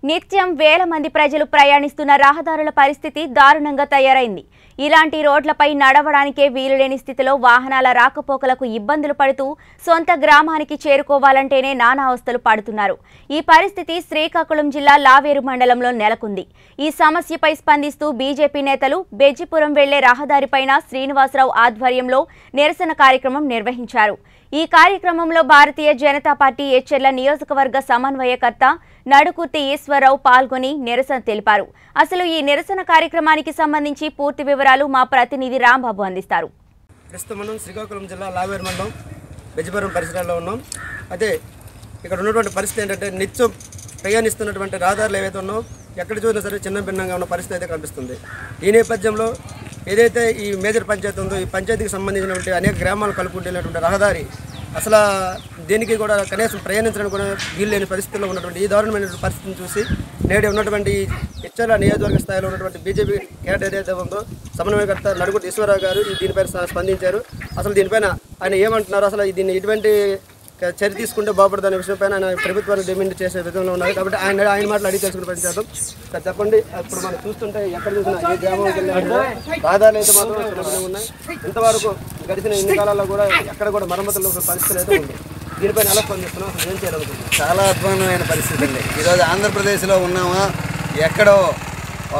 నిత్యం వేల మంది ప్రజలు ప్రయాణిస్తున్న రహదారుల పరిస్థితి దారుణంగా తయారైంది ఇలాంటి రోడ్లపై నడవడానికే వీలులేని స్థితిలో వాహనాల రాకపోకలకు ఇబ్బందులు పడుతూ సొంత గ్రామానికి చేరుకోవాలంటేనే నానా అవస్థలు పడుతున్నారు ఈ పరిస్థితి శ్రీకాకుళం జిల్లా లావేరు మండలంలో నెలకొంది ఈ సమస్యపై స్పందిస్తూ బీజేపీ నేతలు బెజ్జిపురం వెళ్లే రహదారిపైన శ్రీనివాసరావు ఆధ్వర్యంలో నిరసన కార్యక్రమం నిర్వహించారు ఈ కార్యక్రమంలో భారతీయ జనతా పార్టీ ఎచ్చెర్ల నియోజకవర్గ సమన్వయకర్త నడుకుర్తి ఈశ్వరరావు పాల్గొని నిరసన తెలిపారు అసలు ఈ నిరసన కార్యక్రమానికి సంబంధించి పూర్తి వివరాలు మా ప్రతినిధి రాంబాబు అందిస్తారు ప్రస్తుతం మనం శ్రీకాకుళం జిల్లా లావేరు మండలం బెజ్జిపురం పరిసరాల్లో ఉన్నాం అయితే ఇక్కడ ఉన్నటువంటి పరిస్థితి ఏంటంటే నిత్యం ప్రయాణిస్తున్నటువంటి రహదారులు ఏవైతే ఉన్నాయో ఎక్కడ చూసినా సరే చిన్న భిన్నంగా ఉన్న పరిస్థితి అయితే కనిపిస్తుంది ఈ నేపథ్యంలో ఏదైతే ఈ మేజర్ పంచాయతీ ఉందో ఈ పంచాయతీకి సంబంధించినటువంటి అనేక గ్రామాలు కలుపుకుంటున్నటువంటి రహదారి అసలు దేనికి కూడా కనీసం ప్రయాణించడానికి కూడా వీలు లేని పరిస్థితుల్లో ఉన్నటువంటి ఈ దారుణమైనటువంటి పరిస్థితిని చూసి నేడు ఉన్నటువంటి ఇచ్చల నియోజకవర్గ స్థాయిలో ఉన్నటువంటి బీజేపీ క్యాడర్ ఏదైతే ఉందో సమన్వయకర్త నడుగుటి ఈశ్వరరావు గారు ఈ దీనిపైన స్ప- స్పందించారు అసలు దీనిపైన ఆయన ఏమంటున్నారు అసలు దీన్ని ఎటువంటి క- చర్య తీసుకుంటే బాగుపడుతుంది అనే విషయంపైన ఆయన ప్రభుత్వాన్ని డిమాండ్ చేసే విధంలో ఉన్నారు కాబట్టి ఆయన ఆయన మాటలు అడిగి తెలుసుకుని పనిచేద్దాం సార్ చెప్పండి ఇప్పుడు మనం చూస్తుంటే ఎక్కడ చూసినా ఏ గ్రామంకి వెళ్ళినా రహదారులు అయితే మాత్రం చిన్నగా ఉన్నాయి ఇంతవరకు గడిచిన ఎన్ని కాలాల్లో కూడా ఎక్కడ కూడా మరమ్మతులు పరిస్థితులు అయితే ఉంది దీనిపైన ఎలా స్పందిస్తున్నాం అసలు ఏం చేయాలనుకుంటున్నాం చాలా అద్భుతమైన పరిస్థితి అండి ఈరోజు ఆంధ్రప్రదేశ్లో ఉన్నామా ఎక్కడో ఆ,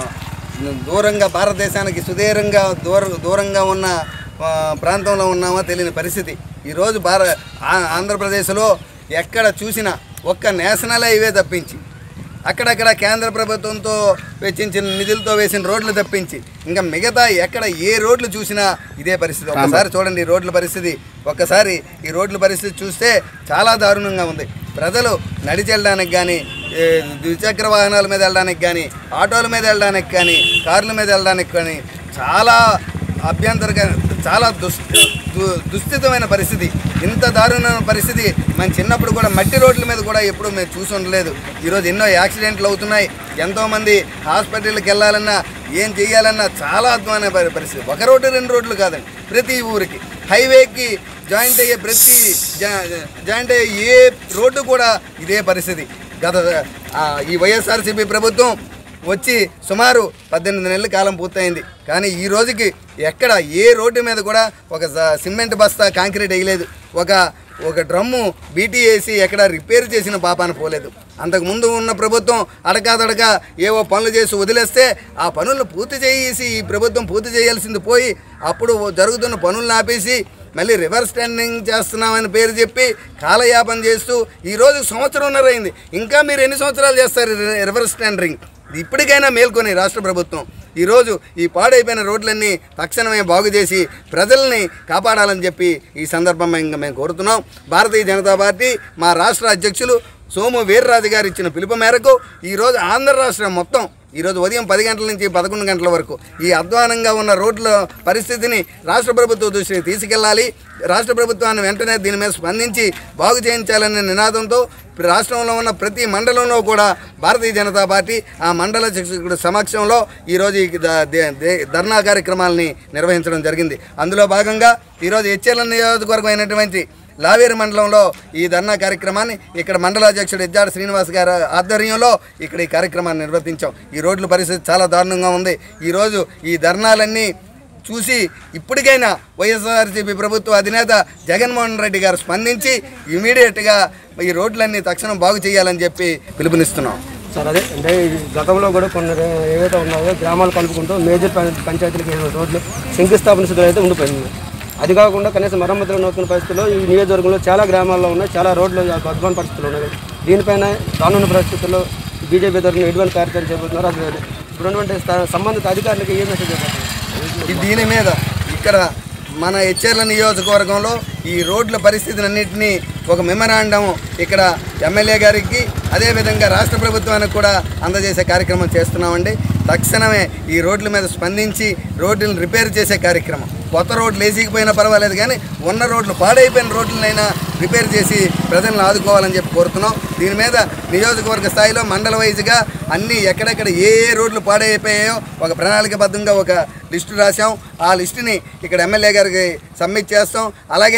దూరంగా భారతదేశానికి సుదీరంగా దూర దూరంగా ఉన్న ఆ, ప్రాంతంలో ఉన్నామా తెలియని పరిస్థితి ఈరోజు భార ఆ- ఆంధ్రప్రదేశ్లో ఎక్కడ చూసినా ఒక్క నేషనల్ హైవే తప్పించి అక్కడక్కడ కేంద్ర ప్రభుత్వంతో వెచ్చించిన నిధులతో వేసిన రోడ్లు తప్పించి ఇంకా మిగతా ఎక్కడ ఏ రోడ్లు చూసినా ఇదే పరిస్థితి ఒక్కసారి చూడండి ఈ రోడ్ల పరిస్థితి ఒక్కసారి ఈ రోడ్ల పరిస్థితి చూస్తే చాలా దారుణంగా ఉంది ప్రజలు నడిచి వెళ్ళడానికి కానీ ఏ, ద్విచక్ర వాహనాల మీద వెళ్ళడానికి కానీ ఆటోల మీద వెళ్ళడానికి కానీ కార్ల మీద వెళ్ళడానికి కానీ చాలా అభ్యంతరక చాలా దుస్ దు- దుస్థితమైన పరిస్థితి ఇంత దారుణమైన పరిస్థితి మన చిన్నప్పుడు కూడా మట్టి రోడ్ల మీద కూడా ఎప్పుడూ మేము చూసి ఉండలేదు ఈరోజు ఎన్నో యాక్సిడెంట్లు అవుతున్నాయి ఎంతోమంది హాస్పిటల్కి వెళ్ళాలన్నా ఏం చేయాలన్నా చాలా అద్భుతమైన పరి- పరిస్థితి ఒక రోడ్డు రెండు రోడ్లు కాదండి ప్రతి ఊరికి హైవేకి జాయింట్ అయ్యే ప్రతి జా- జాయింట్ అయ్యే ఏ రోడ్డు కూడా ఇదే పరిస్థితి గత ఆ, ఈ వైఎస్ఆర్సీపీ ప్రభుత్వం వచ్చి సుమారు పద్దెనిమిది నెలల కాలం పూర్తయింది కానీ ఈ రోజుకి ఎక్కడ ఏ రోడ్డు మీద కూడా ఒక స- సిమెంట్ బస్తా కాంక్రీట్ వేయలేదు ఒక ఒక డ్రమ్ము బీటీ వేసి ఎక్కడ రిపేర్ చేసిన పాపాన పోలేదు అంతకుముందు ఉన్న ప్రభుత్వం అడకాదడక ఏవో పనులు చేసి వదిలేస్తే ఆ పనులను పూర్తి చేసి ఈ ప్రభుత్వం పూర్తి చేయాల్సింది పోయి అప్పుడు జరుగుతున్న పనులను ఆపేసి మళ్ళీ రివర్స్ స్టాండింగ్ చేస్తున్నామని పేరు చెప్పి కాలయాపన చేస్తూ ఈరోజు సంవత్సరంన్నర అయింది ఇంకా మీరు ఎన్ని సంవత్సరాలు చేస్తారు రి- రివర్స్ స్టాండరింగ్ ఇప్పటికైనా మేల్కొని రాష్ట్ర ప్రభుత్వం ఈరోజు ఈ పాడైపోయిన రోడ్లన్నీ తక్షణమే బాగు చేసి ప్రజల్ని కాపాడాలని చెప్పి ఈ సందర్భంగా మేము కోరుతున్నాం భారతీయ జనతా పార్టీ మా రాష్ట్ర అధ్యక్షులు సోము వీర్రాజు గారు ఇచ్చిన పిలుపు మేరకు ఈరోజు ఆంధ్ర రాష్ట్రం మొత్తం ఈరోజు ఉదయం పది గంటల నుంచి పదకొండు గంటల వరకు ఈ అధ్వానంగా ఉన్న రోడ్ల పరిస్థితిని రాష్ట్ర ప్రభుత్వం దృష్టికి తీసుకెళ్ళాలి రాష్ట్ర ప్రభుత్వాన్ని వెంటనే దీని మీద స్పందించి బాగు చేయించాలనే నినాదంతో రాష్ట్రంలో ఉన్న ప్రతి మండలంలో కూడా భారతీయ జనతా పార్టీ ఆ మండల శిక్షకుడు సమక్షంలో ఈరోజు ఈ ద- దే- దే- ధర్నా కార్యక్రమాలని నిర్వహించడం జరిగింది అందులో భాగంగా ఈరోజు హెచ్ఎల్ నియోజకవర్గం అయినటువంటి లావేరు మండలంలో ఈ ధర్నా కార్యక్రమాన్ని ఇక్కడ మండలాధ్యక్షుడు ఇజ్జాడ శ్రీనివాస్ గారి ఆధ్వర్యంలో ఇక్కడ ఈ కార్యక్రమాన్ని నిర్వర్తించాం ఈ రోడ్ల పరిస్థితి చాలా దారుణంగా ఉంది ఈరోజు ఈ ధర్నాలన్నీ చూసి ఇప్పటికైనా వైఎస్ఆర్సీపీ ప్రభుత్వ అధినేత జగన్మోహన్ రెడ్డి గారు స్పందించి ఇమీడియట్గా ఈ రోడ్లన్నీ తక్షణం బాగు చేయాలని చెప్పి పిలుపునిస్తున్నాం సార్ అదే అంటే ఇది గతంలో కూడా కొన్ని ఏవైతే ఉన్నాయో గ్రామాలు కలుపుకుంటూ మేజర్ పం- పంచాయతీలకి ఏదో రోడ్లు శంకుస్థాపన స్థితిలో అయితే ఉండిపోయింది అది కాకుండా కనీసం మరమ్మతులు నొక్కున్న పరిస్థితుల్లో ఈ నియోజకవర్గంలో చాలా గ్రామాల్లో ఉన్నాయి చాలా రోడ్లు అద్భుతమైన పరిస్థితులు ఉన్నాయి దీనిపైన రానున్న పరిస్థితుల్లో బీజేపీ తరఫున ఎటువంటి కార్యక్రమం చేపడుతున్నారు అది ఇప్పుడు ఉన్నటువంటి స్థా- సంబంధిత అధికారులకు ఏ మెసేజ్ చెప్పారు ఈ దీని మీద ఇక్కడ మన హెచ్ఎర్ల నియోజకవర్గంలో ఈ రోడ్ల పరిస్థితినన్నింటినీ ఒక మెమరాండం ఇక్కడ ఎమ్మెల్యే గారికి అదేవిధంగా రాష్ట్ర ప్రభుత్వానికి కూడా అందజేసే కార్యక్రమం చేస్తున్నామండి తక్షణమే ఈ రోడ్ల మీద స్పందించి రోడ్లను రిపేర్ చేసే కార్యక్రమం కొత్త రోడ్లు వేసికపోయినా పర్వాలేదు కానీ ఉన్న రోడ్లు పాడైపోయిన రోడ్లనైనా రిపేర్ చేసి ప్రజలను ఆదుకోవాలని చెప్పి కోరుతున్నాం దీని మీద నియోజకవర్గ స్థాయిలో మండల వైజ్గా అన్నీ ఎక్కడెక్కడ ఏ ఏ రోడ్లు పాడైపోయాయో ఒక ప్రణాళికబద్ధంగా ఒక లిస్టు రాసాం ఆ లిస్టుని ఇక్కడ ఎమ్మెల్యే గారికి సబ్మిట్ చేస్తాం అలాగే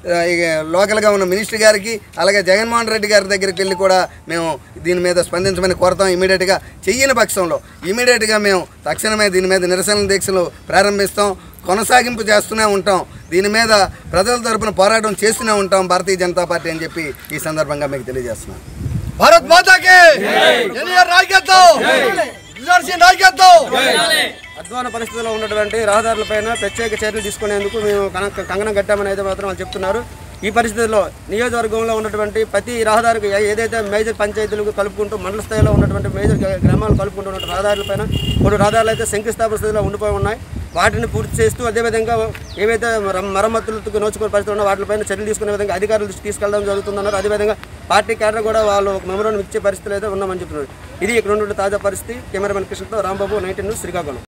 ఆ, ఇక లోకల్గా ఉన్న మినిస్టర్ గారికి అలాగే జగన్మోహన్ రెడ్డి గారి దగ్గరికి వెళ్ళి కూడా మేము దీని మీద స్పందించమని కోరతాం ఇమీడియట్గా చెయ్యని పక్షంలో ఇమీడియట్గా మేము తక్షణమే దీని మీద నిరసన దీక్షలు ప్రారంభిస్తాం కొనసాగింపు చేస్తూనే ఉంటాం దీని మీద ప్రజల తరపున పోరాటం చేస్తూనే ఉంటాం భారతీయ జనతా పార్టీ అని చెప్పి ఈ సందర్భంగా మీకు తెలియజేస్తున్నాను భారత్ మాతాకి ఎన్టీఆర్ నాయకత్వం విజయనగరం నాయకత్వం అధ్వాన పరిస్థితిలో ఉన్నటువంటి రహదారులపైన ప్రత్యేక చర్యలు తీసుకునేందుకు మేము కన- కంకణం కట్టామని అయితే మాత్రం వాళ్ళు చెప్తున్నారు ఈ పరిస్థితుల్లో నియోజకవర్గంలో ఉన్నటువంటి ప్రతి రహదారికి ఏ- ఏదైతే మేజర్ పంచాయతీలకు కలుపుకుంటూ మండల స్థాయిలో ఉన్నటువంటి మేజర్ గ్రా- గ్రామాలు కలుపుకుంటూ ఉన్న రహదారులపైన కొన్ని రహదారులు అయితే శంకుస్థాపన స్థితిలో ఉండిపోయి ఉన్నాయి వాటిని పూర్తి చేస్తూ అదేవిధంగా ఏవైతే మర- మరమ్మతులకు నోచుకునే పరిస్థితులు ఉన్నో వాటిపైన చర్యలు తీసుకునే విధంగా అధికారులు దృష్టికి తీసుకెళ్ళడం జరుగుతుందన్నారు అదేవిధంగా పార్టీ కేడర్ కూడా వాళ్ళు ఒక మెమోరాండం ఇచ్చే పరిస్థితులు అయితే ఉన్నామని చెప్తున్నారు ఇది ఇక్కడ ఉన్నటువంటి తాజా పరిస్థితి కెమెరామెన్ కృష్ణతో రాంబాబు నైన్టీన్ న్యూస్ శ్రీకాకుళం